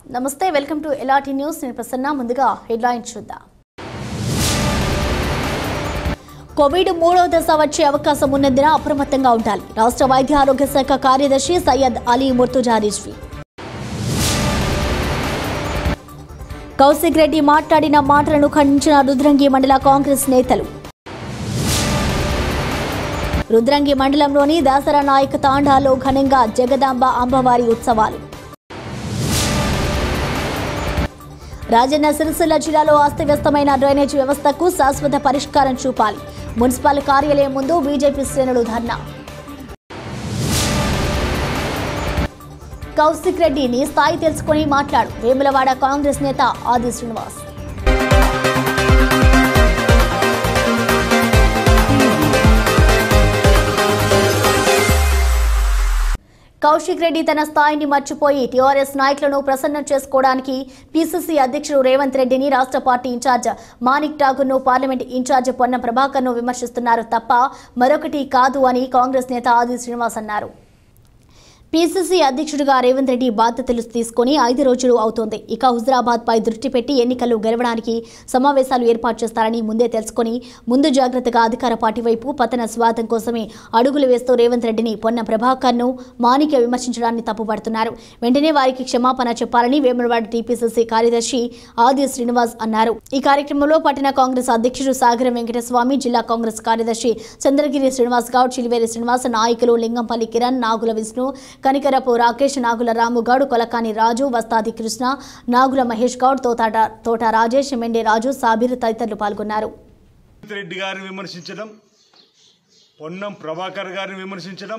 నమస్తే welcome to ఎలాటి news నేను ప్రసన్న ముందుగా హెడ్లైన్ చూద్దాం కోవిడ్ మూడో దశ వచ్చే అవకాశం ఉన్నందున అప్రమత్తంగా ఉండాలి రాష్ట్ర వైద్య ఆరోగ్య శాఖ కార్యదర్శి సయ్యద్ అలీ ముర్తుజా రిజ్వీ కౌశిక్ రెడ్డి మాట్లాడిన మాటలను ఖండించిన రుద్రంగి మండల కాంగ్రెస్ నేతలు రుద్రంగి మండలంలోని దాసరా నాయక్ తాండాలో ఘనంగా జగదాంబ అమ్మవారి ఉత్సవాలు రాజన్న సిరిసిల్ల జిల్లాలో అస్తవ్యస్తమైన డ్రైనేజ్ వ్యవస్థకు శాశ్వత పరిష్కారం చూపాలి మున్సిపల్ కార్యాలయం ముందు బీజేపీ శ్రేణులు ధర్నా కౌశిక్ రెడ్డి నీ స్థాయి తెలుసుకొని మాట్లాడు వేములవాడ కాంగ్రెస్ నేత ఆది శ్రీనివాస్ కౌశిక్ రెడ్డి తన స్థాయిని మర్చిపోయి టీఆర్ఎస్ నాయకులను ప్రసన్నం చేసుకోవడానికి పీసీసీ అధ్యక్షుడు రేవంత్ రెడ్డిని రాష్ట్ర పార్టీ ఇన్ఛార్జ్ మాణిక్ ఠాగూర్ను పార్లమెంట్ ఇన్ఛార్జ్ పొన్నం ప్రభాకర్ను విమర్శిస్తున్నారు తప్ప మరొకటి కాదు అని కాంగ్రెస్ నేత ఆది శ్రీనివాస్ అన్నారు పీసీసీ అధ్యక్షుడిగా రేవంత్ రెడ్డి బాధ్యతలు తీసుకొని ఐదు రోజులు అవుతోంది ఇక హుజరాబాద్ పై దృష్టి పెట్టి ఎన్నికలు గెలవడానికి సమావేశాలు ఏర్పాటు చేస్తారని ముందే తెలుసుకొని ముందు జాగ్రత్తగా అధికార పార్టీ వైపు పతన స్వార్థం కోసమే అడుగులు వేస్తూ రేవంత్ రెడ్డిని పొన్న ప్రభాకర్ను మాణిక్య విమర్శించడాన్ని తప్పుపడుతున్నారు వెంటనే వారికి క్షమాపణ చెప్పాలని వేములవాడ టీపీసీసీ కార్యదర్శి ఆది శ్రీనివాస్ అన్నారు ఈ కార్యక్రమంలో పట్టణ కాంగ్రెస్ అధ్యక్షుడు సాగరం వెంకటస్వామి జిల్లా కాంగ్రెస్ కార్యదర్శి చంద్రగిరి శ్రీనివాస్ గౌడ్ చిలివేరి శ్రీనివాస్ నాయకులు లింగంపల్లి కిరణ్ నాగుల విష్ణు కనికరపు రాకేష్ నాగుల రాముగౌడ్ కొలకాని రాజు వస్తాది కృష్ణ నాగుల మహేష్ గౌడ్ తోట తోట రాజేష్ మెండే రాజు సాబిర్ తదితరులు పాల్గొన్నారు రేవంత్ రెడ్డి గారిని విమర్శించడం పొన్నం ప్రభాకర్ గారిని విమర్శించడం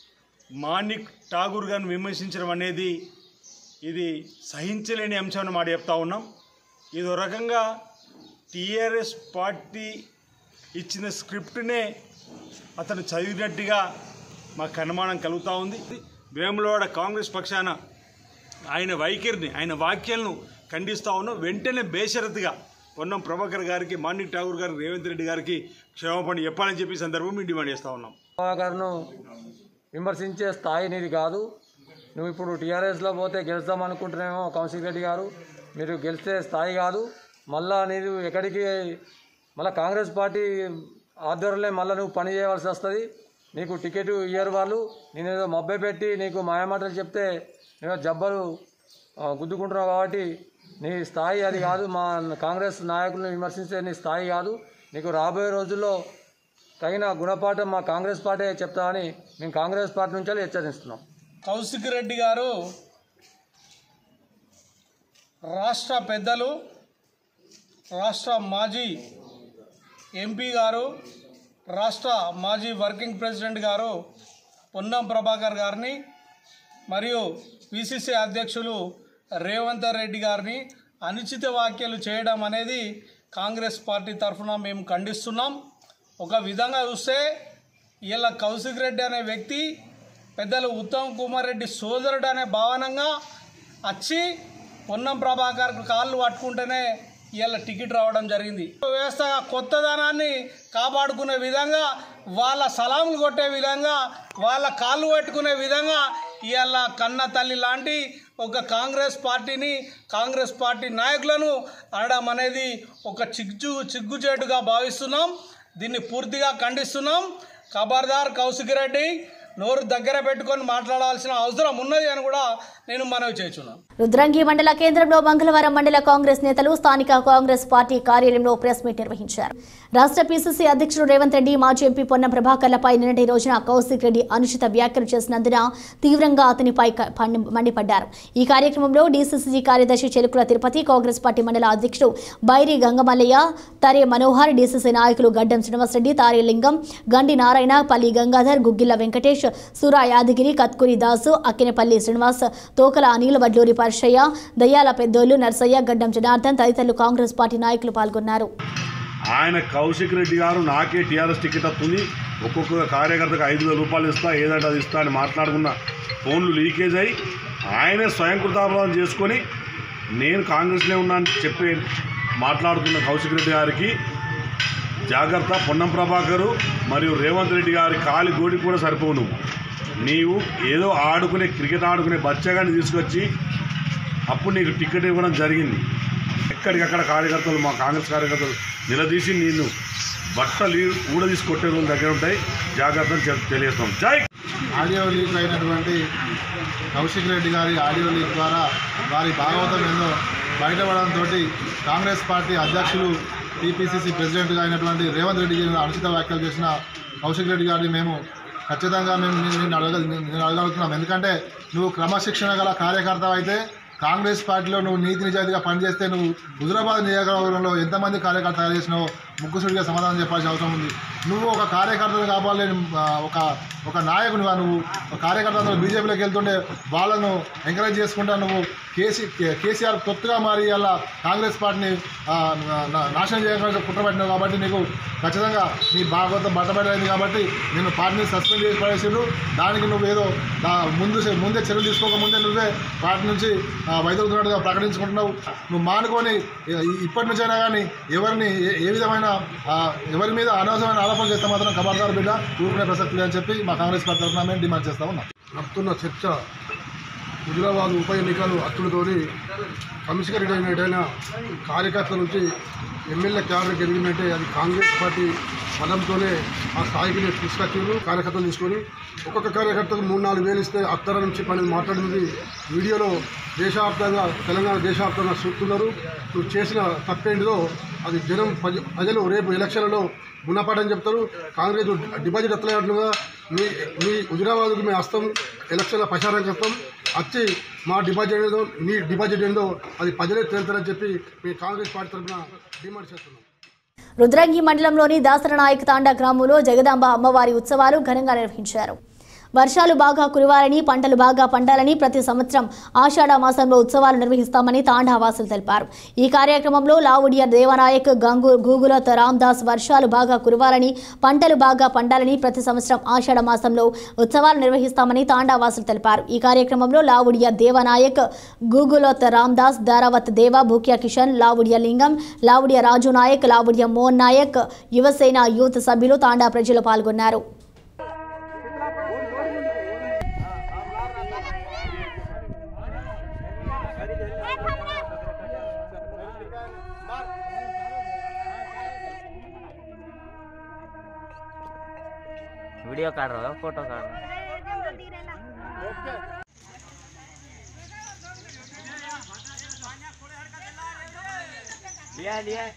మాణిక్ ఠాగూర్ గారిని విమర్శించడం అనేది ఇది సహించలేని అంశం మాట చెప్తా ఉన్నాం ఇది ఒక రకంగా టీఆర్ఎస్ పార్టీ ఇచ్చిన స్క్రిప్ట్నే అతను చదివినట్టుగా మాకు అనుమానం కలుగుతూ ఉంది వేములవాడ కాంగ్రెస్ పక్షాన ఆయన వైఖరిని ఆయన వాక్యాలను ఖండిస్తా ఉన్నాం వెంటనే బేషరతుగా పొన్నం ప్రభాకర్ గారికి మాణిక్ ఠాగూర్ గారికి రేవంత్ రెడ్డి గారికి క్షమాపణ చెప్పాలని చెప్పి ఈ సందర్భం మేము డిమాండ్ చేస్తూ ఉన్నాం గారును విమర్శించే స్థాయి నీది కాదు నువ్వు ఇప్పుడు టీఆర్ఎస్లో పోతే గెలుస్తాం అనుకుంటున్నామో కౌన్సిల్ రెడ్డి గారు మీరు గెలిస్తే స్థాయి కాదు మళ్ళా నీరు ఎక్కడికి మళ్ళీ కాంగ్రెస్ పార్టీ ఆధ్వర్యంలో మళ్ళీ నువ్వు పని చేయవలసి వస్తుంది నీకు టికెట్ ఇయ్యరు వాళ్ళు నేను ఏదో మబ్బై పెట్టి నీకు మాయమాటలు చెప్తే నేను జబ్బలు ఆ, గుద్దుకుంటున్నావు కాబట్టి నీ స్థాయి అది కాదు మా కాంగ్రెస్ నాయకులను విమర్శించే నీ స్థాయి కాదు నీకు రాబోయే రోజుల్లో తగిన గుణపాఠం మా కాంగ్రెస్ పార్టీ చెప్తామని మేము కాంగ్రెస్ పార్టీ నుంచి హెచ్చరిస్తున్నాం కౌశిక్ రెడ్డి గారు రాష్ట్ర పెద్దలు రాష్ట్ర మాజీ ఎంపీ గారు రాష్ట్ర మాజీ వర్కింగ్ ప్రెసిడెంట్ గారు పొన్నం ప్రభాకర్ గారిని మరియు పిసిసి అధ్యక్షులు రేవంత్ రెడ్డి గారిని అనుచిత వ్యాఖ్యలు చేయడం అనేది కాంగ్రెస్ పార్టీ తరఫున మేము ఖండిస్తున్నాం ఒక విధంగా చూస్తే ఇలా కౌశిక్ రెడ్డి అనే వ్యక్తి పెద్దలు ఉత్తమ్ కుమార్ రెడ్డి సోదరుడు అనే భావనంగా వచ్చి పొన్నం ప్రభాకర్ కాళ్ళు పట్టుకుంటేనే ఇవాళ టికెట్ రావడం జరిగింది వ్యవస్థ కొత్తదనాన్ని కాపాడుకునే విధంగా వాళ్ళ సలాములు కొట్టే విధంగా వాళ్ళ కాళ్ళు పట్టుకునే విధంగా ఇవాళ కన్న తల్లి లాంటి ఒక కాంగ్రెస్ పార్టీని కాంగ్రెస్ పార్టీ నాయకులను అనడం అనేది ఒక చిగ్గు చిగ్గుచేటుగా భావిస్తున్నాం దీన్ని పూర్తిగా ఖండిస్తున్నాం ఖబర్దార్ కౌశిక్ రెడ్డి నోరు దగ్గర పెట్టుకొని మాట్లాడాల్సిన అవసరం ఉన్నది అని కూడా నేను మనవి చేస్తున్నాను రుద్రంగి మండల కేంద్రంలో మంగళవారం మండల కాంగ్రెస్ నేతలు స్థానిక కాంగ్రెస్ పార్టీ కార్యాలయంలో ప్రెస్ మీట్ నిర్వహించారు రాష్ట్ర పీసీసీ అధ్యక్షుడు రేవంత్ రెడ్డి మాజీ ఎంపీ పొన్నం ప్రభాకర్లపై నిన్నటి రోజున కౌశిక్ రెడ్డి అనుచిత వ్యాఖ్యలు చేసినందున తీవ్రంగా అతనిపై క- పండి- మండిపడ్డారు ఈ కార్యక్రమంలో డీసీసీ కార్యదర్శి చెలుకుల తిరుపతి కాంగ్రెస్ పార్టీ మండల అధ్యక్షుడు బైరి గంగమల్లయ్య తరే మనోహర్ డీసీసీ నాయకులు గడ్డం శ్రీనివాసరెడ్డి తారేలింగం గండి నారాయణ పల్లి గంగాధర్ గుగ్గిల్ల వెంకటేష్ సురా యాదగిరి కత్కూరి దాసు అక్కినపల్లి శ్రీనివాస్ తోకల అనిల్ వడ్లూరి పరశయ్య దయ్యాల పెద్దోళ్లు నర్సయ్య గడ్డం జనార్దన్ తదితరులు కాంగ్రెస్ పార్టీ నాయకులు పాల్గొన్నారు ఆయన కౌశిక్ రెడ్డి గారు నాకే టీఆర్ఎస్ టికెట్ వస్తుంది ఒక్కొక్క కార్యకర్తకు ఐదు వేల రూపాయలు ఇస్తా ఏదంటే అది ఇస్తా అని మాట్లాడుకున్న ఫోన్లు లీకేజ్ అయ్యి ఆయనే స్వయం కృతాపరాధం చేసుకొని నేను కాంగ్రెస్లో ఉన్నా అని చెప్పి మాట్లాడుతున్న కౌశిక్ రెడ్డి గారికి జాగ్రత్త పొన్నం ప్రభాకరు మరియు రేవంత్ రెడ్డి గారి కాలి గోడికి కూడా సరిపోవు నువ్వు నీవు ఏదో ఆడుకునే క్రికెట్ ఆడుకునే బచ్చగాన్ని తీసుకొచ్చి అప్పుడు నీకు టికెట్ ఇవ్వడం జరిగింది ఎక్కడికక్కడ కార్యకర్తలు మా కాంగ్రెస్ కార్యకర్తలు నిలదీసి నిన్ను బట్టలు ఊడదీసి కొట్టే రోజుల దగ్గర ఉంటాయి జాగ్రత్తలు చెప్ తెలియస్తాం జై ఆడియో లీక్ అయినటువంటి కౌశిక్ రెడ్డి గారి ఆడియో లీక్ ద్వారా వారి భాగవతం ఏందో బయటపడడంతో కాంగ్రెస్ పార్టీ అధ్యక్షులు టీపీసీసీ ప్రెసిడెంట్గా అయినటువంటి రేవంత్ రెడ్డి గారిని అనుచిత వ్యాఖ్యలు చేసిన కౌశిక్ రెడ్డి గారిని మేము ఖచ్చితంగా మేము నేను నేను అడగ నేను అడగలుగుతున్నాం ఎందుకంటే నువ్వు క్రమశిక్షణ గల కార్యకర్త అయితే కాంగ్రెస్ పార్టీలో నువ్వు నీతి నిజాయితీగా పనిచేస్తే నువ్వు హుజురాబాద్ నియోజకవర్గంలో ఎంతమంది కార్యకర్త తయారు చేసినావో ముగ్గుసుడిగా సమాధానం చెప్పాల్సిన అవసరం ఉంది నువ్వు ఒక కార్యకర్తలు కావాలి ఒక ఒక నాయకునివా నువ్వు ఒక కార్యకర్త బీజేపీలోకి వెళ్తుంటే వాళ్ళను ఎంకరేజ్ చేసుకుంటా నువ్వు కేసీ కేసీఆర్ తొత్తుగా మారి అలా కాంగ్రెస్ పార్టీని ఆ, నా- నాశనం చేయడానికి కుట్రపెట్టినావు కాబట్టి నీకు ఖచ్చితంగా నీ భాగవతం బట్టబడైంది కాబట్టి నేను పార్టీని సస్పెండ్ చేసి పడేసిండ్రు దానికి నువ్వు ఏదో దా- ముందు చే- ముందే చర్యలు తీసుకోకముందే నువ్వే పార్టీ నుంచి ఆ, వైదొలుతున్నట్టుగా ప్రకటించుకుంటున్నావు నువ్వు మానుకొని ఇ- ఇప్పటి నుంచైనా కానీ ఎవరిని ఏ- ఏ విధమైన ఆ, ఎవరి మీద అనవసరమైన ఆరోపణలు చేస్తే మాత్రం ఖబర్దార్ బిడ్డ ఊరుకునే ప్రసక్తి లేదని చెప్పి మా కాంగ్రెస్ పార్టీ తరఫున మేము డిమాండ్ చేస్తా ఉన్నాం నడుతున్న చర్చ హుజురాబాద్ ఉప ఎన్నికలు అత్తులతోని కమిషనర్ అయిన కార్యకర్తల నుంచి ఎమ్మెల్యే క్యాడర్ గెలిగినట్టే అది కాంగ్రెస్ పార్టీ బలంతోనే ఆ స్థాయికి నేను తీసుకొచ్చారు కార్యకర్తలు తీసుకొని ఒక్కొక్క కార్యకర్తకు మూడు నాలుగు వేలు ఇస్తే అత్తర నుంచి పని మాట్లాడినది వీడియోలో దేశవ్యాప్తంగా తెలంగాణ దేశవ్యాప్తంగా చూస్తున్నారు నువ్వు చేసిన తప్పేంటిదో అది జనం ప్రజ- ప్రజలు రేపు ఎలక్షన్లలో గుణపాఠం చెప్తారు కాంగ్రెస్ డిపాజిట్ ఎత్తలేనట్లుగా మీ మీ హుజురాబాద్కు మీ హస్తం ఎలక్షన్ల ప్రచారం చేస్తాం వచ్చి మా డిపాజిట్ ఏందో మీ డిపాజిట్ ఏందో అది ప్రజలే తేలుతారని చెప్పి మీ కాంగ్రెస్ పార్టీ తరఫున డిమాండ్ చేస్తున్నాం రుద్రంగి మండలంలోని దాసరనాయక్ తాండా గ్రామంలో జగదాంబ అమ్మవారి ఉత్సవాలు ఘనంగా నిర్వహించారు వర్షాలు బాగా కురవాలని పంటలు బాగా పండాలని ప్రతి సంవత్సరం ఆషాఢ మాసంలో ఉత్సవాలు నిర్వహిస్తామని తాండా వాసులు తెలిపారు ఈ కార్యక్రమంలో లావుడియ దేవనాయక్ గంగు గూగులత్ రామ్దాస్ వర్షాలు బాగా కురవాలని పంటలు బాగా పండాలని ప్రతి సంవత్సరం ఆషాఢ మాసంలో ఉత్సవాలు నిర్వహిస్తామని తాండా వాసులు తెలిపారు ఈ కార్యక్రమంలో లావుడియ దేవనాయక్ గూగులత్ రామ్దాస్ దారావత్ దేవ భూక్య కిషన్ లావుడియ లింగం లావుడియ రాజు నాయక్ లావుడియ మోహన్ నాయక్ యువసేన యూత్ సభ్యులు తాండా ప్రజలు పాల్గొన్నారు वीडियो काट रहा हो फोटो काट रहा हो लिया लिया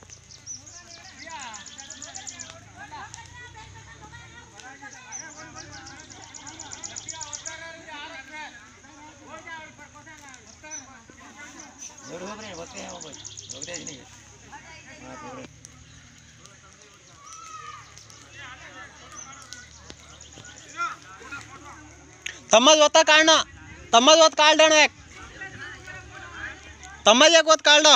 ತಮ್ಮದು ಹೊತ್ತ ಕಾರಣ ತಮ್ಮದು ಹೊತ್ತು ಕಾಲ್ಡಣ ಯಾಕೆ ತಮ್ಮದು ಯಾಕೆ ಹೊತ್ತು ಕಾಲ್ಡ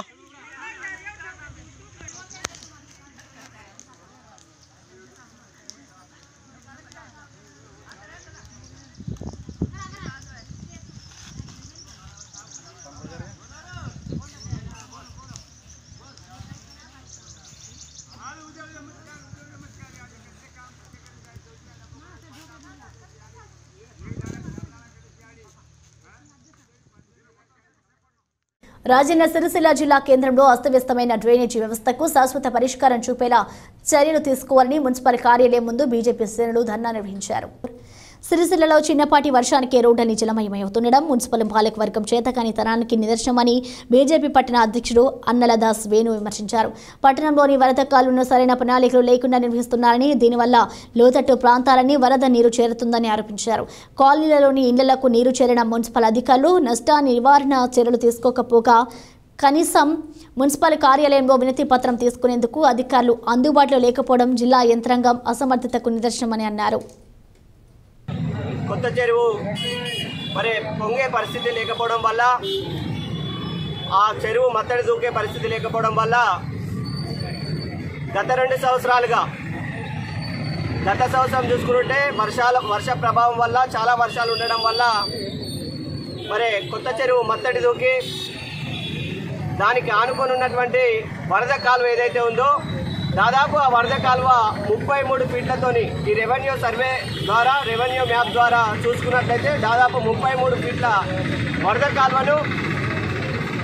రాజన్న సిరిసిల్ల జిల్లా కేంద్రంలో అస్తవ్యస్తమైన డ్రైనేజీ వ్యవస్థకు శాశ్వత పరిష్కారం చూపేలా చర్యలు తీసుకోవాలని మున్సిపల్ కార్యాలయం ముందు బీజేపీ శ్రేణులు ధర్నా నిర్వహించారు సిరిసిల్లలో చిన్నపాటి వర్షానికే రోడ్డని జలమయమవుతుండడం మున్సిపల్ పాలక వర్గం చేతకాని తనానికి నిదర్శనమని బీజేపీ పట్టణ అధ్యక్షుడు అన్నల దాస్ వేణు విమర్శించారు పట్టణంలోని వరద కాలువను సరైన ప్రణాళికలు లేకుండా నిర్వహిస్తున్నారని దీనివల్ల లోతట్టు ప్రాంతాలన్నీ వరద నీరు చేరుతుందని ఆరోపించారు కాలనీలలోని ఇళ్లకు నీరు చేరిన మున్సిపల్ అధికారులు నష్ట నివారణ చర్యలు తీసుకోకపోగా కనీసం మున్సిపల్ కార్యాలయంలో వినతి పత్రం తీసుకునేందుకు అధికారులు అందుబాటులో లేకపోవడం జిల్లా యంత్రాంగం అసమర్థతకు నిదర్శనమని అన్నారు కొత్త చెరువు మరి పొంగే పరిస్థితి లేకపోవడం వల్ల ఆ చెరువు మత్తడి దూకే పరిస్థితి లేకపోవడం వల్ల గత రెండు సంవత్సరాలుగా గత సంవత్సరం చూసుకుంటే వర్షాల వర్ష ప్రభావం వల్ల చాలా వర్షాలు ఉండడం వల్ల మరి కొత్త చెరువు మత్తడి దూకి దానికి ఆనుకొని ఉన్నటువంటి వరద కాలువ ఏదైతే ఉందో దాదాపు ఆ వరద కాలువ ముప్పై మూడు ఫీట్లతోని ఈ రెవెన్యూ సర్వే ద్వారా రెవెన్యూ మ్యాప్ ద్వారా చూసుకున్నట్లయితే దాదాపు ముప్పై మూడు ఫీట్ల వరద కాలువను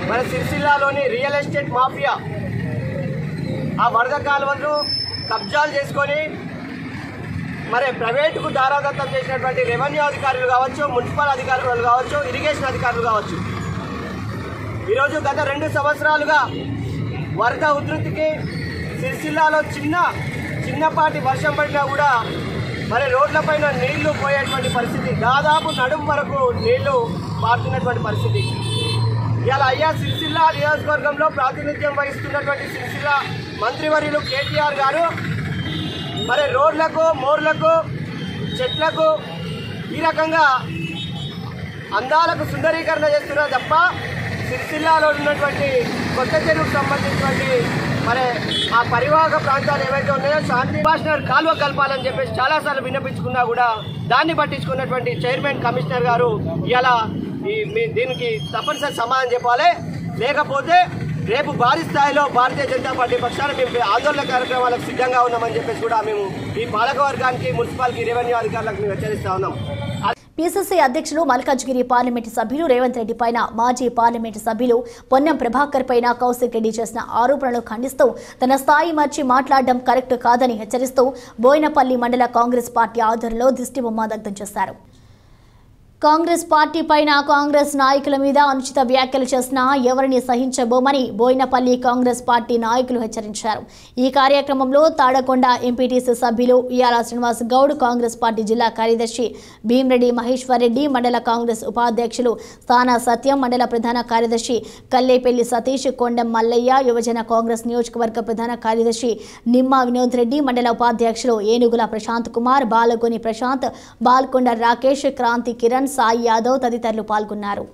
మన సిరిసిల్లాలోని రియల్ ఎస్టేట్ మాఫియా ఆ వరద కాలువలను కబ్జాలు చేసుకొని మరి ప్రైవేటుకు దారాదత్తం చేసినటువంటి రెవెన్యూ అధికారులు కావచ్చు మున్సిపల్ అధికారులు కావచ్చు ఇరిగేషన్ అధికారులు కావచ్చు ఈరోజు గత రెండు సంవత్సరాలుగా వరద ఉధృతికి సిరిసిల్లాలో చిన్న చిన్నపాటి వర్షం పడినా కూడా మరి రోడ్లపైన నీళ్లు పోయేటువంటి పరిస్థితి దాదాపు నడుము వరకు నీళ్లు పారుతున్నటువంటి పరిస్థితి ఇవాళ అయ్యా సిరిసిల్ల నియోజకవర్గంలో ప్రాతినిధ్యం వహిస్తున్నటువంటి సిరిసిల్ల మంత్రివర్యులు కేటీఆర్ గారు మరి రోడ్లకు మోర్లకు చెట్లకు ఈ రకంగా అందాలకు సుందరీకరణ చేస్తున్నారు తప్ప సిరిసిల్లాలో ఉన్నటువంటి కొత్త చెరువుకు సంబంధించినటువంటి మరి ఆ పరివాహక ప్రాంతాలు ఏవైతే ఉన్నాయో శాంతి భాషనర్ కాలువ కలపాలని చెప్పేసి చాలాసార్లు విన్నపించుకున్నా కూడా దాన్ని పట్టించుకున్నటువంటి చైర్మన్ కమిషనర్ గారు ఇలా ఈ మీ దీనికి తప్పనిసరి సమాధానం చెప్పాలి లేకపోతే రేపు భారీ స్థాయిలో భారతీయ జనతా పార్టీ పక్షాన మేము ఆందోళన కార్యక్రమాలకు సిద్ధంగా ఉన్నామని చెప్పేసి కూడా మేము ఈ పాలకవర్గానికి మున్సిపాలిటీ రెవెన్యూ అధికారులకు మేము హెచ్చరిస్తా ఉన్నాం పీసీసీ అధ్యక్షులు మల్కాజ్గిరి పార్లమెంటు సభ్యులు రేవంత్ రెడ్డి పైన మాజీ పార్లమెంటు సభ్యులు పొన్నం ప్రభాకర్ పైన కౌశిక్ రెడ్డి చేసిన ఆరోపణలు ఖండిస్తూ తన స్థాయి మర్చి మాట్లాడడం కరెక్ట్ కాదని హెచ్చరిస్తూ బోయినపల్లి మండల కాంగ్రెస్ పార్టీ ఆధ్వర్యంలో దిష్టిబొమ్మ దగ్ధం చేశారు కాంగ్రెస్ పార్టీ పైన కాంగ్రెస్ నాయకుల మీద అనుచిత వ్యాఖ్యలు చేసినా ఎవరిని సహించబోమని బోయినపల్లి కాంగ్రెస్ పార్టీ నాయకులు హెచ్చరించారు ఈ కార్యక్రమంలో తాడకొండ ఎంపీటీసీ సభ్యులు ఇయాల శ్రీనివాస్ గౌడ్ కాంగ్రెస్ పార్టీ జిల్లా కార్యదర్శి భీమరెడ్డి మహేశ్వర్ రెడ్డి మండల కాంగ్రెస్ ఉపాధ్యక్షులు స్థాన సత్యం మండల ప్రధాన కార్యదర్శి కల్లేపల్లి సతీష్ కొండం మల్లయ్య యువజన కాంగ్రెస్ నియోజకవర్గ ప్రధాన కార్యదర్శి నిమ్మ వినోద్ రెడ్డి మండల ఉపాధ్యక్షులు ఏనుగుల ప్రశాంత్ కుమార్ బాలగోని ప్రశాంత్ బాల్కొండ రాకేష్ క్రాంతి కిరణ్ సాయి యాదవ్ తదితరులు పాల్గొన్నారు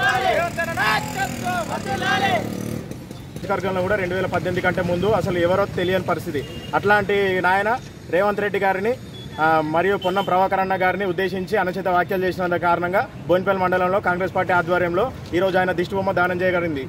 నియోజకవర్గంలో కూడా రెండు వేల పద్దెనిమిది కంటే ముందు అసలు ఎవరో తెలియని పరిస్థితి అట్లాంటి నాయన రేవంత్ రెడ్డి గారిని ఆ, మరియు పొన్నం ప్రభాకర్ అన్న గారిని ఉద్దేశించి అనుచిత వ్యాఖ్యలు చేసిన కారణంగా బోన్పల్లి మండలంలో కాంగ్రెస్ పార్టీ ఆధ్వర్యంలో ఈరోజు ఆయన దిష్టిబొమ్మ దానం చేయగలిగింది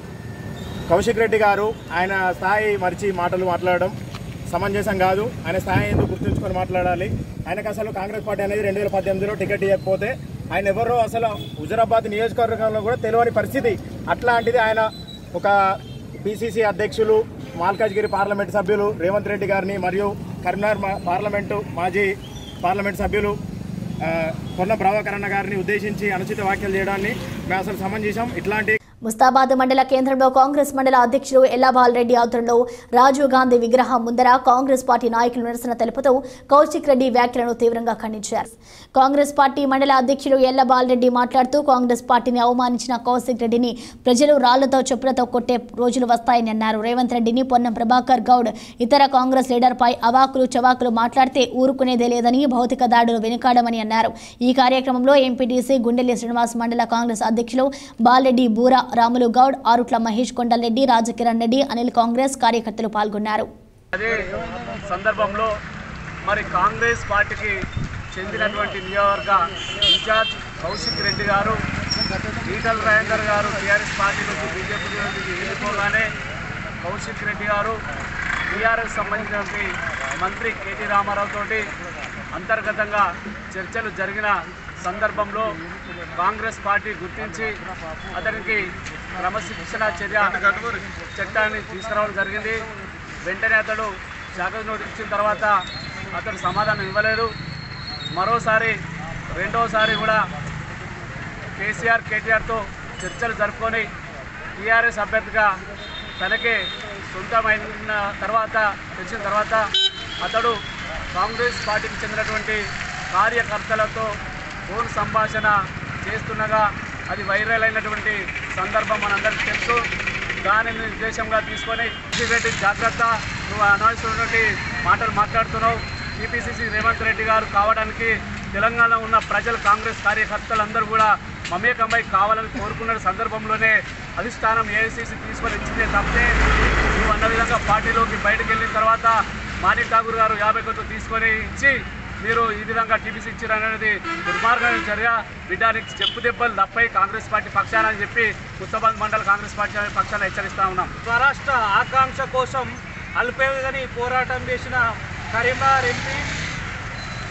కౌశిక్ రెడ్డి గారు ఆయన స్థాయి మరిచి మాటలు మాట్లాడడం సమంజసం కాదు ఆయన స్థాయి ఎందుకు గుర్తుంచుకొని మాట్లాడాలి ఆయనకు అసలు కాంగ్రెస్ పార్టీ అనేది రెండు వేల పద్దెనిమిదిలో టికెట్ ఇవ్వకపోతే ఆయన ఎవరో అసలు హుజరాబాద్ నియోజకవర్గంలో కూడా తెలియని పరిస్థితి అట్లాంటిది ఆయన ఒక పిసిసి అధ్యక్షులు మాల్కాజ్గిరి పార్లమెంట్ సభ్యులు రేవంత్ రెడ్డి గారిని మరియు కరీంనగర్ మా- పార్లమెంటు మాజీ పార్లమెంట్ సభ్యులు ఆ, పొన్న ప్రభాకరణ గారిని ఉద్దేశించి అనుచిత వ్యాఖ్యలు చేయడాన్ని మేము అసలు సమంజసం ఇట్లాంటి ముస్తాబాద్ మండల కేంద్రంలో కాంగ్రెస్ మండల అధ్యక్షులు ఎల్లాబాల్ రెడ్డి ఆధ్వర్యంలో రాజీవ్ గాంధీ విగ్రహం ముందర కాంగ్రెస్ పార్టీ నాయకులు నిరసన తెలుపుతూ కౌశిక్ రెడ్డి వ్యాఖ్యలను తీవ్రంగా ఖండించారు కాంగ్రెస్ పార్టీ మండల అధ్యక్షులు ఎల్లబాల్ రెడ్డి మాట్లాడుతూ కాంగ్రెస్ పార్టీని అవమానించిన కౌశిక్ రెడ్డిని ప్రజలు రాళ్లతో చెప్పులతో కొట్టే రోజులు వస్తాయని అన్నారు రేవంత్ రెడ్డిని పొన్నం ప్రభాకర్ గౌడ్ ఇతర కాంగ్రెస్ లీడర్పై అవాకులు చవాకులు మాట్లాడితే ఊరుకునేదే లేదని భౌతిక దాడులు వెనుకాడమని అన్నారు ఈ కార్యక్రమంలో ఎంపీటీసీ గుండెల్లి శ్రీనివాస్ మండల కాంగ్రెస్ అధ్యక్షులు బాలరెడ్డి బూరా రాములు గౌడ్ ఆరుట్ల మహేష్ కొండలరెడ్డి రాజకిరణ్ రెడ్డి అనిల్ కాంగ్రెస్ కార్యకర్తలు పాల్గొన్నారు అదే సందర్భంలో మరి కాంగ్రెస్ పార్టీకి చెందినటువంటి నియోజకవర్గ ఇన్ఛార్జ్ కౌశిక్ రెడ్డి గారు ఈటల రాజేందర్ గారు టీఆర్ఎస్ పార్టీ నుంచి బీజేపీ నుంచి వెళ్ళిపోగానే కౌశిక్ రెడ్డి గారు టీఆర్ఎస్ సంబంధించినటువంటి మంత్రి కేటీ రామారావు తోటి అంతర్గతంగా చర్చలు జరిగిన సందర్భంలో కాంగ్రెస్ పార్టీ గుర్తించి అతనికి క్రమశిక్షణ చర్య చట్టాన్ని తీసుకురావడం జరిగింది వెంటనే అతడు శాఖ నోటీస్ ఇచ్చిన తర్వాత అతడు సమాధానం ఇవ్వలేదు మరోసారి రెండోసారి కూడా కేసీఆర్ కేటీఆర్తో చర్చలు జరుపుకొని టీఆర్ఎస్ అభ్యర్థిగా తనకే సొంతమైన తర్వాత తెలిసిన తర్వాత అతడు కాంగ్రెస్ పార్టీకి చెందినటువంటి కార్యకర్తలతో ఫోన్ సంభాషణ చేస్తుండగా అది వైరల్ అయినటువంటి సందర్భం మనందరికీ తెలుసు దానిని ఉద్దేశంగా తీసుకొని రెడ్డి జాగ్రత్త నువ్వు అనవసరమైనటువంటి మాటలు మాట్లాడుతున్నావు టీపీసీసీ రేవంత్ రెడ్డి గారు కావడానికి తెలంగాణ ఉన్న ప్రజలు కాంగ్రెస్ కార్యకర్తలందరూ కూడా మమేకమై కావాలని కోరుకున్న సందర్భంలోనే అధిష్టానం ఏఐసీసీ తీసుకొని ఇచ్చిందే తప్పితే నువ్వు అన్న విధంగా పార్టీలోకి బయటకు వెళ్ళిన తర్వాత మాణిక్ ఠాగూర్ గారు యాభై కోట్లు తీసుకొని ఇచ్చి మీరు ఈ విధంగా టీపీసీ ఇచ్చారు అనేది దుర్మార్గమైన చర్య బిడ్డానికి చెప్పు దెబ్బలు తప్పై కాంగ్రెస్ పార్టీ పక్షాన అని చెప్పి ముస్తాబాద్ మండల కాంగ్రెస్ పార్టీ పక్షాన హెచ్చరిస్తా ఉన్నాం స్వరాష్ట్ర ఆకాంక్ష కోసం అల్పేదని పోరాటం చేసిన కరీంనగర్ ఎంపీ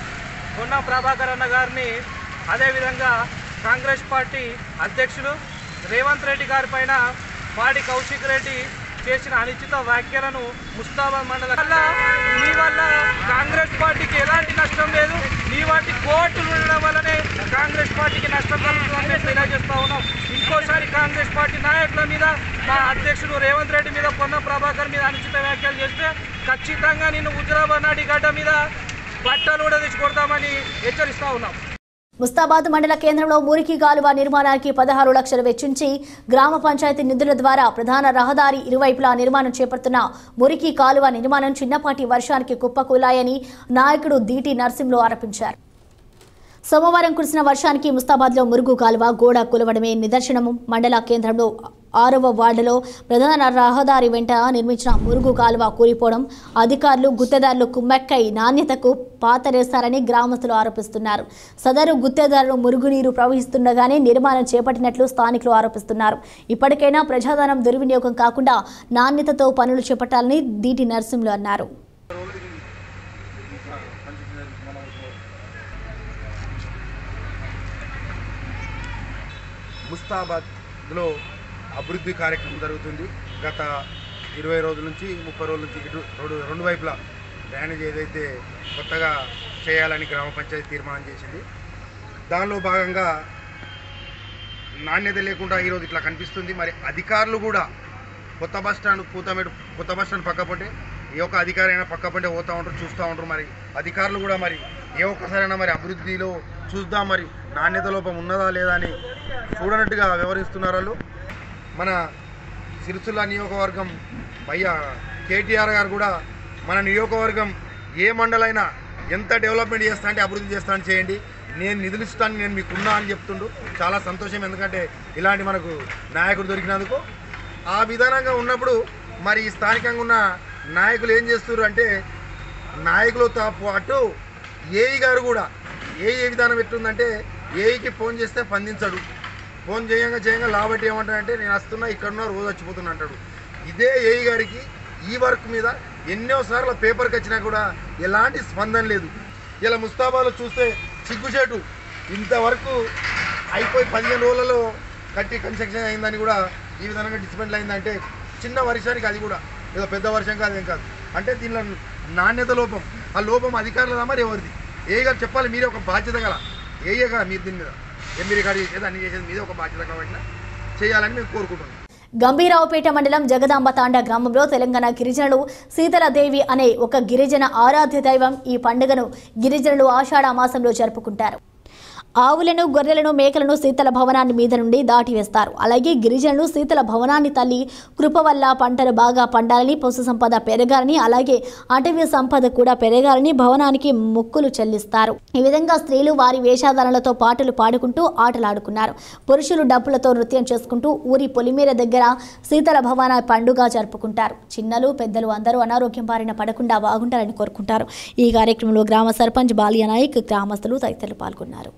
పొన్నం ప్రభాకర్ అన్న గారిని అదేవిధంగా కాంగ్రెస్ పార్టీ అధ్యక్షులు రేవంత్ రెడ్డి గారి పైన పాడి కౌశిక్ రెడ్డి చేసిన అనుచిత వ్యాఖ్యలను ముస్తాబాద్ మండల వల్ల మీ వల్ల కాంగ్రెస్ పార్టీకి ఎలాంటి నష్టం లేదు మీ వాటి కోర్టులు ఉండడం వల్లనే కాంగ్రెస్ పార్టీకి నష్టం కలుగుతుందని మేము తెలియజేస్తా ఉన్నాం ఇంకోసారి కాంగ్రెస్ పార్టీ నాయకుల మీద మా అధ్యక్షుడు రేవంత్ రెడ్డి మీద పొన్నం ప్రభాకర్ మీద అనుచిత వ్యాఖ్యలు చేస్తే ఖచ్చితంగా నిన్ను హుజరాబాద్ నాటి గడ్డ మీద బట్టలు కూడా తెచ్చి కొడతామని హెచ్చరిస్తా ఉన్నాం ముస్తాబాద్ మండల కేంద్రంలో మురికి కాలువ నిర్మాణానికి పదహారు లక్షలు వెచ్చించి గ్రామ పంచాయతీ నిధుల ద్వారా ప్రధాన రహదారి ఇరువైపులా నిర్మాణం చేపడుతున్న మురికి కాలువ నిర్మాణం చిన్నపాటి వర్షానికి కుప్పకూలాయని నాయకుడు దీటి నర్సింహులు ఆరోపించారు సోమవారం కురిసిన వర్షానికి ముస్తాబాద్లో మురుగు కాలువ గోడ కూలవడమే నిదర్శనము మండల కేంద్రంలో ఆరవ వార్డులో ప్రధాన రహదారి వెంట నిర్మించిన మురుగు కాలువ కూలిపోవడం అధికారులు గుత్తేదారులు కుమ్మెక్కై నాణ్యతకు పాతరేస్తారని గ్రామస్తులు ఆరోపిస్తున్నారు సదరు గుత్తేదారులు మురుగునీరు ప్రవహిస్తుండగానే నిర్మాణం చేపట్టినట్లు స్థానికులు ఆరోపిస్తున్నారు ఇప్పటికైనా ప్రజాధనం దుర్వినియోగం కాకుండా నాణ్యతతో పనులు చేపట్టాలని దీటి నరసింహులు అన్నారు ముస్తాబాద్లో అభివృద్ధి కార్యక్రమం జరుగుతుంది గత ఇరవై రోజుల నుంచి ముప్పై రోజుల నుంచి ఇటు రెండు రెండు వైపులా డ్రైనేజ్ ఏదైతే కొత్తగా చేయాలని గ్రామ పంచాయతీ తీర్మానం చేసింది దానిలో భాగంగా నాణ్యత లేకుండా ఈరోజు ఇట్లా కనిపిస్తుంది మరి అధికారులు కూడా కొత్త బస్ స్టాండ్ పూతమేడు కొత్త బస్ స్టాండ్ పక్క పంటే ఏ ఒక్క అధికారి అయినా పక్క పంటే పోతూ ఉంటారు చూస్తూ ఉంటారు మరి అధికారులు కూడా మరి ఏ ఒక్కసారైనా మరి అభివృద్ధిలో చూద్దాం మరి నాణ్యత లోపం ఉన్నదా లేదా అని చూడనట్టుగా వ్యవహరిస్తున్నారు వాళ్ళు మన సిరిసిల్ల నియోజకవర్గం భయ్య కేటీఆర్ గారు కూడా మన నియోజకవర్గం ఏ మండలైనా ఎంత డెవలప్మెంట్ చేస్తా అంటే అభివృద్ధి చేస్తా అని చేయండి నేను నిధులు ఇస్తాను నేను మీకున్నా అని చెప్తుండు చాలా సంతోషం ఎందుకంటే ఇలాంటి మనకు నాయకుడు దొరికినందుకు ఆ విధానంగా ఉన్నప్పుడు మరి ఈ స్థానికంగా ఉన్న నాయకులు ఏం చేస్తున్నారు అంటే నాయకులతో పాటు ఏఈ గారు కూడా ఏఈ ఏ విధానం ఎట్లుందంటే ఏఈకి ఫోన్ చేస్తే స్పందించడు ఫోన్ చేయంగా చేయంగా లాబట్టి ఏమంటాడంటే నేను వస్తున్నా ఇక్కడున్నా రోజు వచ్చిపోతున్నా అంటాడు ఇదే ఏఈ గారికి ఈ వర్క్ మీద ఎన్నోసార్లు పేపర్కి వచ్చినా కూడా ఎలాంటి స్పందన లేదు ఇలా ముస్తాబాలో చూస్తే సిగ్గుచేటు ఇంతవరకు అయిపోయి పదిహేను రోజులలో కట్టి కన్స్ట్రక్షన్ అయిందని కూడా ఈ విధంగా డిస్మెంటల్ అయిందంటే చిన్న వర్షానికి అది కూడా ఏదో పెద్ద వర్షం కాదు ఏం కాదు అంటే దీనిలో నాణ్యత లోపం ఆ లోపం అధికారులదా మరి ఎవరిది ఏ గారు చెప్పాలి మీరే ఒక బాధ్యత గల ఏఏ కదా మీరు దీని మీద ఏం మీరు కాదు చేసేది అన్ని చేసేది మీదే ఒక బాధ్యత కాబట్టి చేయాలని మేము కోరుకుంటున్నాం గంభీరావుపేట మండలం జగదాంబ తాండా గ్రామంలో తెలంగాణ గిరిజనులు శీతలదేవి అనే ఒక గిరిజన ఆరాధ్య దైవం ఈ పండుగను గిరిజనులు ఆషాఢ మాసంలో జరుపుకుంటారు ఆవులను గొర్రెలను మేకలను శీతల భవనాన్ని మీద నుండి దాటివేస్తారు అలాగే గిరిజనులు శీతల భవనాన్ని తల్లి కృప వల్ల పంటలు బాగా పండాలని పశు సంపద పెరగాలని అలాగే అటవీ సంపద కూడా పెరగాలని భవనానికి మొక్కులు చెల్లిస్తారు ఈ విధంగా స్త్రీలు వారి వేషాధారణలతో పాటలు పాడుకుంటూ ఆటలాడుకున్నారు పురుషులు డప్పులతో నృత్యం చేసుకుంటూ ఊరి పొలిమేర దగ్గర శీతల భవన పండుగ జరుపుకుంటారు చిన్నలు పెద్దలు అందరూ అనారోగ్యం బారిన పడకుండా బాగుంటారని కోరుకుంటారు ఈ కార్యక్రమంలో గ్రామ సర్పంచ్ బాలియా నాయక్ గ్రామస్తులు తదితరులు పాల్గొన్నారు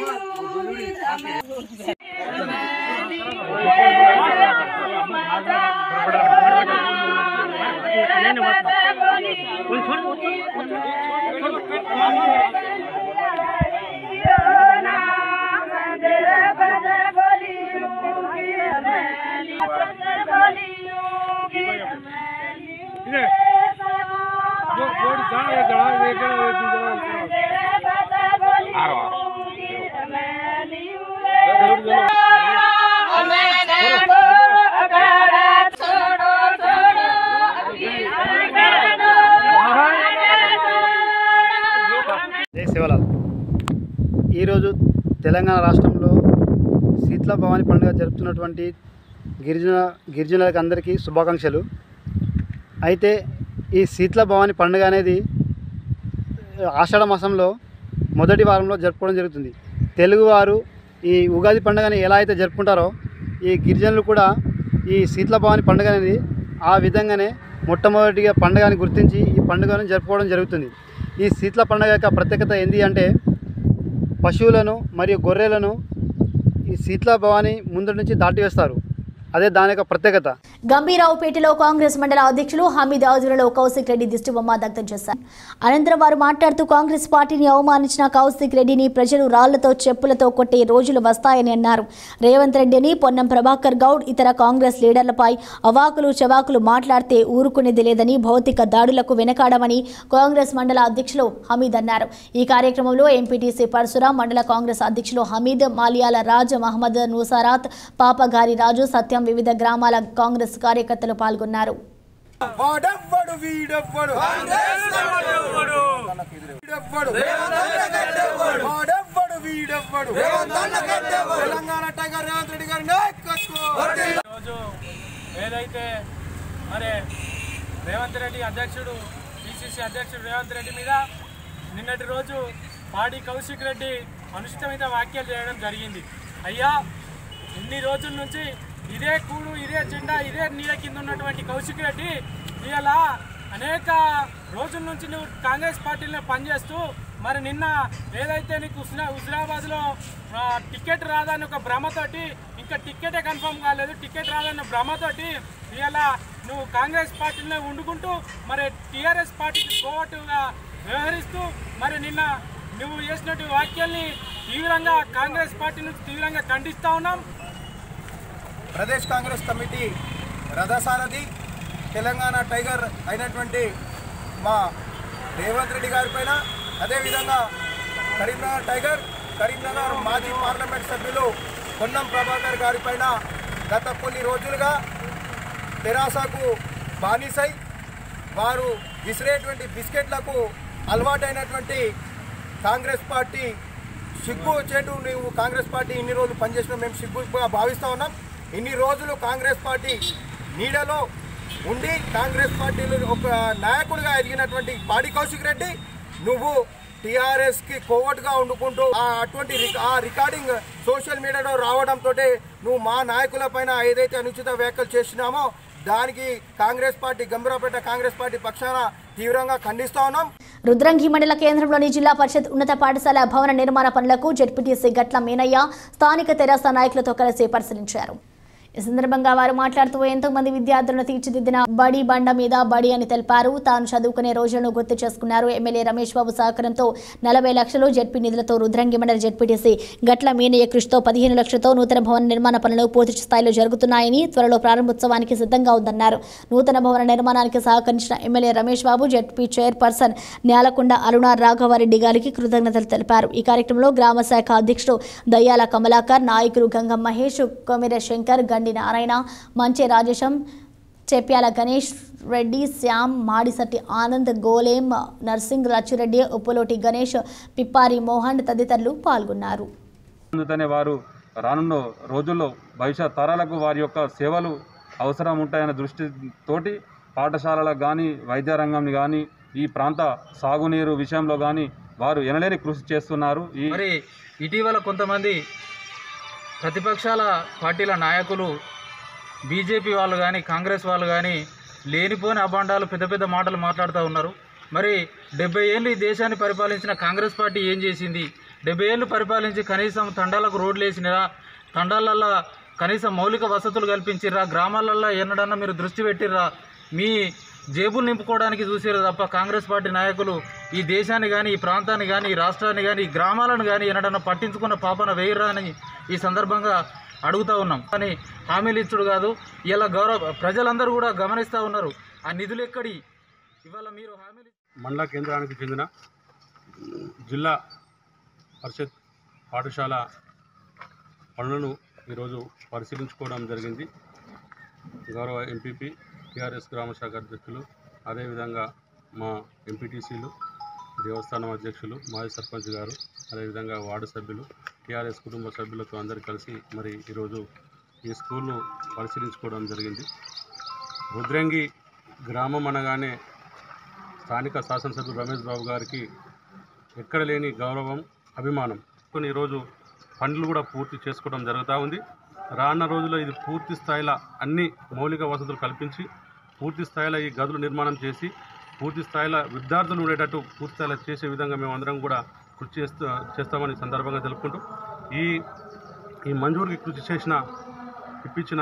జై శివలాల్ ఈరోజు తెలంగాణ రాష్ట్రంలో శీతల భవాని పండుగ జరుపుతున్నటువంటి గిరిజన గిరిజనులకు అందరికీ శుభాకాంక్షలు అయితే ఈ శీతల భవాని పండుగ అనేది ఆషాఢ మాసంలో మొదటి వారంలో జరుపుకోవడం జరుగుతుంది తెలుగువారు ఈ ఉగాది పండుగని ఎలా అయితే జరుపుకుంటారో ఈ గిరిజనులు కూడా ఈ శీతల భవాని పండుగ అనేది ఆ విధంగానే మొట్టమొదటిగా పండుగని గుర్తించి ఈ పండుగను జరుపుకోవడం జరుగుతుంది ఈ శీతల పండుగ యొక్క ప్రత్యేకత ఏంటి అంటే పశువులను మరియు గొర్రెలను ఈ శీతల భవాని ముందు నుంచి దాటివేస్తారు అదే దాని యొక్క ప్రత్యేకత గంభీరావుపేటలో కాంగ్రెస్ మండల అధ్యక్షులు హమీద్ ఆజులలో కౌశిక్ రెడ్డి దిష్టిబొమ్మ దగ్ధం చేశారు అనంతరం వారు మాట్లాడుతూ కాంగ్రెస్ పార్టీని అవమానించిన కౌశిక్ రెడ్డిని ప్రజలు రాళ్లతో చెప్పులతో కొట్టే రోజులు వస్తాయని అన్నారు రేవంత్ రెడ్డిని పొన్నం ప్రభాకర్ గౌడ్ ఇతర కాంగ్రెస్ లీడర్లపై అవాకులు చవాకులు మాట్లాడితే ఊరుకునేది లేదని భౌతిక దాడులకు వెనకాడమని కాంగ్రెస్ మండల అధ్యక్షులు హమీద్ అన్నారు ఈ కార్యక్రమంలో ఎంపీటీసీ పరశురాం మండల కాంగ్రెస్ అధ్యక్షులు హమీద్ మాలియాల రాజ్ మహమ్మద్ నూసారాత్ పాపగారి రాజు సత్యం వివిధ గ్రామాల కాంగ్రెస్ కార్యకర్తలు పాల్గొన్నారు వాడెవ్వడు వీడెవ్వడు వాడెవ్వడు వాడెవ్వడు వీడెవ్వడు తెలంగాణ టైగర్ రేవంత్ రెడ్డి గారి నాయకత్వం ఈరోజు ఏదైతే మరి రేవంత్ రెడ్డి అధ్యక్షుడు పిసిసి అధ్యక్షుడు రేవంత్ రెడ్డి మీద నిన్నటి రోజు పాడి కౌశిక్ రెడ్డి అనుచితమైన వ్యాఖ్యలు చేయడం జరిగింది అయ్యా ఇన్ని రోజుల నుంచి ఇదే కూడు ఇదే జెండా ఇదే నీడ కింద ఉన్నటువంటి కౌశిక్ రెడ్డి ఇలా అనేక రోజుల నుంచి నువ్వు కాంగ్రెస్ పార్టీలో పనిచేస్తూ మరి నిన్న ఏదైతే నీకు హుస్నా హుజరాబాద్లో ఆ, టికెట్ రాదని ఒక భ్రమతోటి ఇంకా టికెటే కన్ఫర్మ్ కాలేదు టికెట్ రాదన్న భ్రమతోటి ఇలా నువ్వు కాంగ్రెస్ పార్టీలో వండుకుంటూ మరి టీఆర్ఎస్ పార్టీకి కోవటుగా వ్యవహరిస్తూ మరి నిన్న నువ్వు చేసినట్టు వ్యాఖ్యల్ని తీవ్రంగా కాంగ్రెస్ పార్టీ నుంచి తీవ్రంగా ఖండిస్తా ఉన్నాం ప్రదేశ్ కాంగ్రెస్ కమిటీ రథసారథి తెలంగాణ టైగర్ అయినటువంటి మా రేవంత్ రెడ్డి గారి పైన అదేవిధంగా కరీంనగర్ టైగర్ కరీంనగర్ మాజీ పార్లమెంట్ సభ్యులు పొన్నం ప్రభాకర్ గారి పైన గత కొన్ని రోజులుగా తెరాసకు బానిసై వారు విసిరేటువంటి బిస్కెట్లకు అలవాటైనటువంటి కాంగ్రెస్ పార్టీ సిగ్గు చేటు నువ్వు కాంగ్రెస్ పార్టీ ఇన్ని రోజులు పనిచేసిన మేము సిగ్గుగా భావిస్తూ ఉన్నాం ఇన్ని రోజులు కాంగ్రెస్ పార్టీ నీడలో ఉండి కాంగ్రెస్ పార్టీలో ఒక నాయకుడిగా ఎదిగినటువంటి పాడి కౌశిక్ రెడ్డి నువ్వు టీఆర్ఎస్కి కోవట్గా వండుకుంటూ ఆ అటువంటి రిక- ఆ రికార్డింగ్ సోషల్ మీడియాలో రావడంతో నువ్వు మా నాయకుల పైన ఏదైతే అనుచిత వ్యాఖ్యలు చేసినామో దానికి కాంగ్రెస్ పార్టీ గంభీరపేట కాంగ్రెస్ పార్టీ పక్షాన తీవ్రంగా ఖండిస్తా ఉన్నాం రుద్రంగి మండల కేంద్రంలోని జిల్లా పరిషత్ ఉన్నత పాఠశాల భవన నిర్మాణ పనులకు జడ్పీటీసీ గట్ల మీనయ్య స్థానిక తెరాస నాయకులతో కలిసి పరిశీలించారు ఈ సందర్భంగా వారు మాట్లాడుతూ ఎంతో మంది విద్యార్థులను తీర్చిదిద్దిన బడి బండ మీద బడి అని తెలిపారు తాను చదువుకునే రోజులను గుర్తు చేసుకున్నారు ఎమ్మెల్యే రమేష్ బాబు సహకారంతో నలభై లక్షలు జడ్పీ నిధులతో రుద్రంగి మండల జడ్పీటీసీ గట్ల మీనయ్య కృషితో పదిహేను లక్షలతో నూతన భవన నిర్మాణ పనులు పూర్తి స్థాయిలో జరుగుతున్నాయని త్వరలో ప్రారంభోత్సవానికి సిద్ధంగా ఉందన్నారు నూతన భవన నిర్మాణానికి సహకరించిన MLA Ramesh Babu ZP chairperson Nelakonda Aruna Raghavareddy గారికి కృతజ్ఞతలు తెలిపారు ఈ కార్యక్రమంలో గ్రామ శాఖ అధ్యక్షుడు దయ్యాల కమలాకర్ నాయకులు గంగం మహేష్ కొమిర శంకర్ గండి నారాయణ మంచె రాజేశం చెప్యాల గణేష్ రెడ్డి శ్యామ్ మాడిసట్టి ఆనంద్ గోలేం నర్సింగ్ లచ్చిరెడ్డి ఉప్పులోటి గణేష్ పిప్పారి మోహన్ తదితరులు పాల్గొన్నారు అందుకనే వారు రానున్న రోజుల్లో భవిష్యత్ తరాలకు వారి యొక్క సేవలు అవసరం ఉంటాయన్న దృష్టితోటి పాఠశాలలకు కానీ వైద్య రంగం కానీ ఈ ప్రాంత సాగునీరు విషయంలో కానీ వారు ఎనలేని కృషి చేస్తున్నారు ఈ మరి ఇటీవల కొంతమంది ప్రతిపక్షాల పార్టీల నాయకులు బీజేపీ వాళ్ళు కానీ కాంగ్రెస్ వాళ్ళు కానీ లేనిపోని అభాండాలు పెద్ద పెద్ద మాటలు మాట్లాడుతూ ఉన్నారు మరి డెబ్బై ఏళ్ళు ఈ దేశాన్ని పరిపాలించిన కాంగ్రెస్ పార్టీ ఏం చేసింది డెబ్బై ఏళ్ళు పరిపాలించి కనీసం తండాలకు రోడ్లు వేసినరా తండాలల్లో కనీసం మౌలిక వసతులు కల్పించిర్రా గ్రామాలల్లో ఎన్నడన్నా మీరు దృష్టి పెట్టిర్రా మీ జేబులు నింపుకోవడానికి చూసారు తప్ప కాంగ్రెస్ పార్టీ నాయకులు ఈ దేశాన్ని కానీ ఈ ప్రాంతాన్ని కానీ ఈ రాష్ట్రాన్ని కానీ ఈ గ్రామాలను కానీ ఎన్నడన్నా పట్టించుకున్న పాపన వేయరా అని ఈ సందర్భంగా అడుగుతూ ఉన్నాం కానీ హామీలు ఇచ్చుడు కాదు ఇలా గౌరవ ప్రజలందరూ కూడా గమనిస్తూ ఉన్నారు ఆ నిధులు ఎక్కడి ఇవాళ మీరు హామీలు మండల కేంద్రానికి చెందిన జిల్లా పరిషత్ పాఠశాల పనులను ఈరోజు పరిశీలించుకోవడం జరిగింది గౌరవ ఎంపీపీ టీఆర్ఎస్ గ్రామ శాఖ అధ్యక్షులు అదేవిధంగా మా ఎంపీటీసీలు దేవస్థానం అధ్యక్షులు మాజీ సర్పంచ్ గారు అదేవిధంగా వార్డు సభ్యులు టీఆర్ఎస్ కుటుంబ సభ్యులతో అందరు కలిసి మరి ఈరోజు ఈ స్కూల్ను పరిశీలించుకోవడం జరిగింది రుద్రంగి గ్రామం అనగానే స్థానిక శాసనసభ్యులు రమేష్ బాబు గారికి ఎక్కడ లేని గౌరవం అభిమానం కొన్ని ఈరోజు పనులు కూడా పూర్తి చేసుకోవడం జరుగుతూ ఉంది రానున్న రోజుల్లో ఇది పూర్తి స్థాయిలో అన్ని మౌలిక వసతులు కల్పించి పూర్తి స్థాయిలో ఈ గదులు నిర్మాణం చేసి పూర్తి స్థాయిలో విద్యార్థులు ఉండేటట్టు పూర్తి స్థాయిలో చేసే విధంగా మేము అందరం కూడా కృషి చేస్తూ చేస్తామని సందర్భంగా తెలుపుకుంటూ ఈ ఈ మంజూరుకి కృషి చేసిన ఇప్పించిన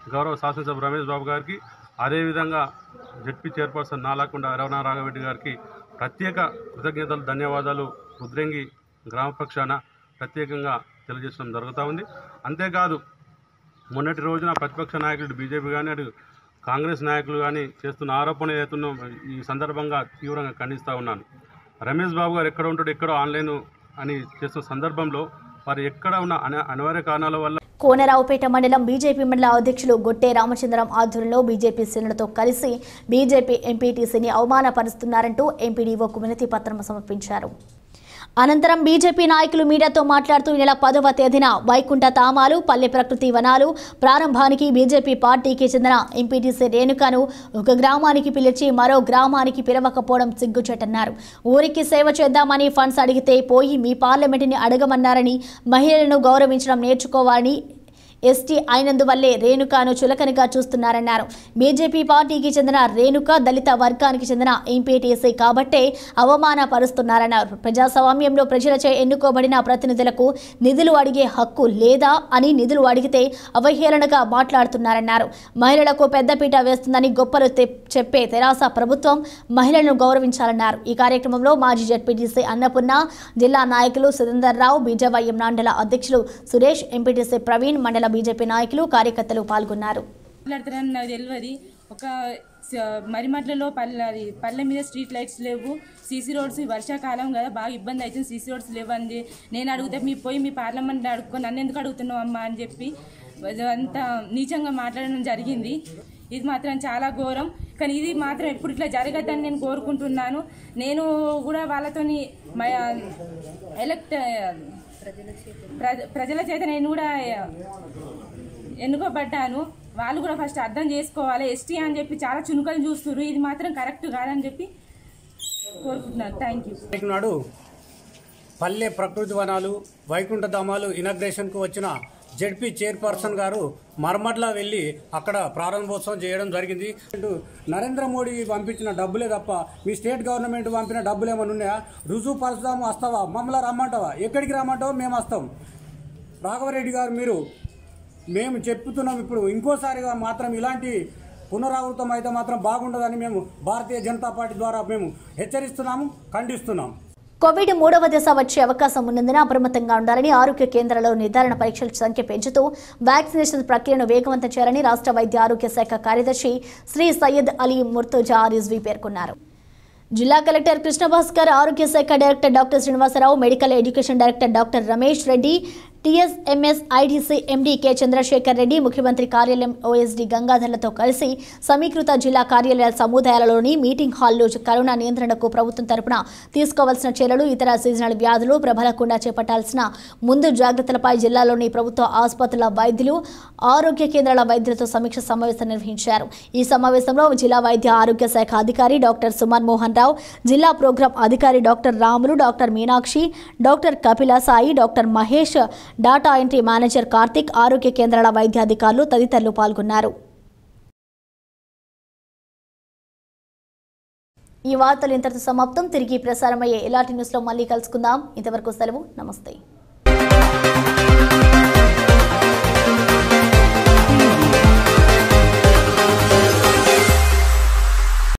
గౌరవ శాసనసభ రమేష్ బాబు గారికి అదేవిధంగా జడ్పీ చైర్పర్సన్ నాలాకుండా రవణ రాఘవరెడ్డి గారికి ప్రత్యేక కృతజ్ఞతలు ధన్యవాదాలు రుద్రంగి గ్రామ పక్షాన ప్రత్యేకంగా తెలియజేయడం జరుగుతూ ఉంది అంతేకాదు మొన్నటి రోజున ప్రతిపక్ష నాయకులు బీజేపీ కానీ అటు కాంగ్రెస్ నాయకులు కానీ చేస్తున్న ఆరోపణ ఏతున్నో ఈ సందర్భంగా తీవ్రంగా ఖండిస్తూ ఉన్నాను రమేష్ బాబు గారు ఎక్కడ ఉంటాడు ఎక్కడో ఆన్లైన్ అని చేస్తున్న సందర్భంలో వారు ఎక్కడ ఉన్న అన అనివార్య కారణాల వల్ల కోనరావుపేట మండలం బీజేపీ మండల అధ్యక్షులు గొట్టే రామచంద్రం ఆధ్వర్యంలో బీజేపీ శ్రేణులతో కలిసి బీజేపీ ఎంపీటీసీని అవమానపరుస్తున్నారంటూ ఎంపీడీఓకు వినతి పత్రం సమర్పించారు అనంతరం బీజేపీ నాయకులు మీడియాతో మాట్లాడుతూ ఈ నెల పదవ తేదీన వైకుంఠ తామాలు పల్లె ప్రకృతి వనాలు ప్రారంభానికి బీజేపీ పార్టీకి చెందిన ఎంపీటీసీ రేణుకను ఒక గ్రామానికి పిలిచి మరో గ్రామానికి పిలవకపోవడం సిగ్గుచేటన్నారు ఊరికి సేవ చేద్దామని ఫండ్స్ అడిగితే పోయి మీ పార్లమెంటుని అడగమన్నారని మహిళలను గౌరవించడం నేర్చుకోవాలని ఎస్టీ అయినందువల్లే రేణుకాను చులకనగా చూస్తున్నారన్నారు బీజేపీ పార్టీకి చెందిన రేణుక దళిత వర్గానికి చెందిన ఎంపీటీసీ కాబట్టే అవమానపరుస్తున్నారన్నారు ప్రజాస్వామ్యంలో ప్రజలచే ఎన్నుకోబడిన ప్రతినిధులకు నిధులు అడిగే హక్కు లేదా అని నిధులు అడిగితే అవహేళనగా మాట్లాడుతున్నారన్నారు మహిళలకు పెద్దపీట వేస్తుందని గొప్పలు తె- చెప్పే తెరాస ప్రభుత్వం మహిళలను గౌరవించాలన్నారు ఈ కార్యక్రమంలో మాజీ జడ్పీటీసీ అన్నపూర్ణ జిల్లా నాయకులు సురేందర్ రావు బీజవైఎం మండల అధ్యక్షులు సురేష్ ఎంపీటీసీ ప్రవీణ్ మండల బీజేపీ నాయకులు కార్యకర్తలు పాల్గొన్నారు మాట్లాడుతారని నాకు తెలియదు ఒక స- మరిమట్లలో పల్లె అది పల్లె మీద స్ట్రీట్ లైట్స్ లేవు సీసీ రోడ్స్ ఈ వర్షాకాలం కదా బాగా ఇబ్బంది అవుతుంది సీసీ రోడ్స్ లేవండి నేను అడిగితే మీ పోయి మీ పార్లమెంట్ అడుక్కో నన్ను ఎందుకు అడుగుతున్నావు అమ్మా అని చెప్పి అంత నీచంగా మాట్లాడడం జరిగింది ఇది మాత్రం చాలా ఘోరం కానీ ఇది మాత్రం ఎప్పుడు ఇట్లా జరగద్దని నేను కోరుకుంటున్నాను నేను కూడా వాళ్ళతోని ఎలక్ట్ ప్రజ- ప్రజల చేత నేను కూడా ఎన్నుకోబడ్డాను వాళ్ళు కూడా ఫస్ట్ అర్థం చేసుకోవాలి ఎస్టీ అని చెప్పి చాలా చునుకలు చూస్తున్నారు ఇది మాత్రం కరెక్ట్ కాదని చెప్పి కోరుకుంటున్నాను థ్యాంక్ యూ నాడు పల్లె ప్రకృతి వనాలు వైకుంఠ ధామాలు ఇనాగ్రేషన్కు వచ్చిన జడ్పీ చైర్పర్సన్ గారు మర్మడ్లా వెళ్ళి అక్కడ ప్రారంభోత్సవం చేయడం జరిగింది అంటూ నరేంద్ర మోడీ పంపించిన డబ్బులే తప్ప మీ స్టేట్ గవర్నమెంట్ పంపిన డబ్బులు ఏమైనా ఉన్నాయా రుజువు పరుస్తాము వస్తావా మమ్మల్ని రమ్మంటావా ఎక్కడికి రమ్మంటావో మేము వస్తాం రాఘవరెడ్డి గారు మీరు మేము చెప్తున్నాం ఇప్పుడు ఇంకోసారిగా మాత్రం ఇలాంటి పునరావృతం అయితే మాత్రం బాగుండదని మేము భారతీయ జనతా పార్టీ ద్వారా మేము హెచ్చరిస్తున్నాము ఖండిస్తున్నాం కోవిడ్ మూడవ దశ వచ్చే అవకాశం ఉన్నందున అప్రమత్తంగా ఉండాలని ఆరోగ్య కేంద్రాల్లో నిర్ధారణ పరీక్షల సంఖ్య పెంచుతూ వ్యాక్సినేషన్ ప్రక్రియను వేగవంతం చేయాలని రాష్ట్ర వైద్య ఆరోగ్య శాఖ కార్యదర్శి శ్రీ సయ్యద్ అలీ ముర్తుజా రిజ్వీ పేర్కొన్నారు జిల్లా కలెక్టర్ కృష్ణభాస్కర్ ఆరోగ్య శాఖ director doctor Srinivasarao medical education director doctor Ramesh Reddy TSMS IDC MD K Chandrashekar Reddy ముఖ్యమంత్రి కార్యాలయం ఓఎస్డీ గంగాధర్లతో కలిసి సమీకృత జిల్లా కార్యాలయాల సముదాయాలలోని మీటింగ్ హాల్లో కరోనా నియంత్రణకు ప్రభుత్వం తరపున తీసుకోవాల్సిన చర్యలు ఇతర సీజనల్ వ్యాధులు ప్రబలకుండా చేపట్టాల్సిన ముందు జాగ్రత్తలపై జిల్లాలోని ప్రభుత్వ ఆసుపత్రుల వైద్యులు ఆరోగ్య కేంద్రాల వైద్యులతో సమీక్ష సమావేశం నిర్వహించారు ఈ సమావేశంలో జిల్లా వైద్య ఆరోగ్య శాఖ అధికారి డాక్టర్ సుమన్ మోహన్ రావు జిల్లా ప్రోగ్రాం అధికారి doctor Ramulu doctor Meenakshi doctor Kapila Sai doctor Mahesh data entry manager Karthik ఆరోగ్య కేంద్రాల వైద్యాధికారులు తదితరులు పాల్గొన్నారు ఈ వార్తలు ఇంతటితో సమాప్తం తిరిగి ప్రసారమయ్యే ఇలాంటి న్యూస్లో మళ్ళీ కలుసుకుందాం ఇంతవరకు సెలవు నమస్తే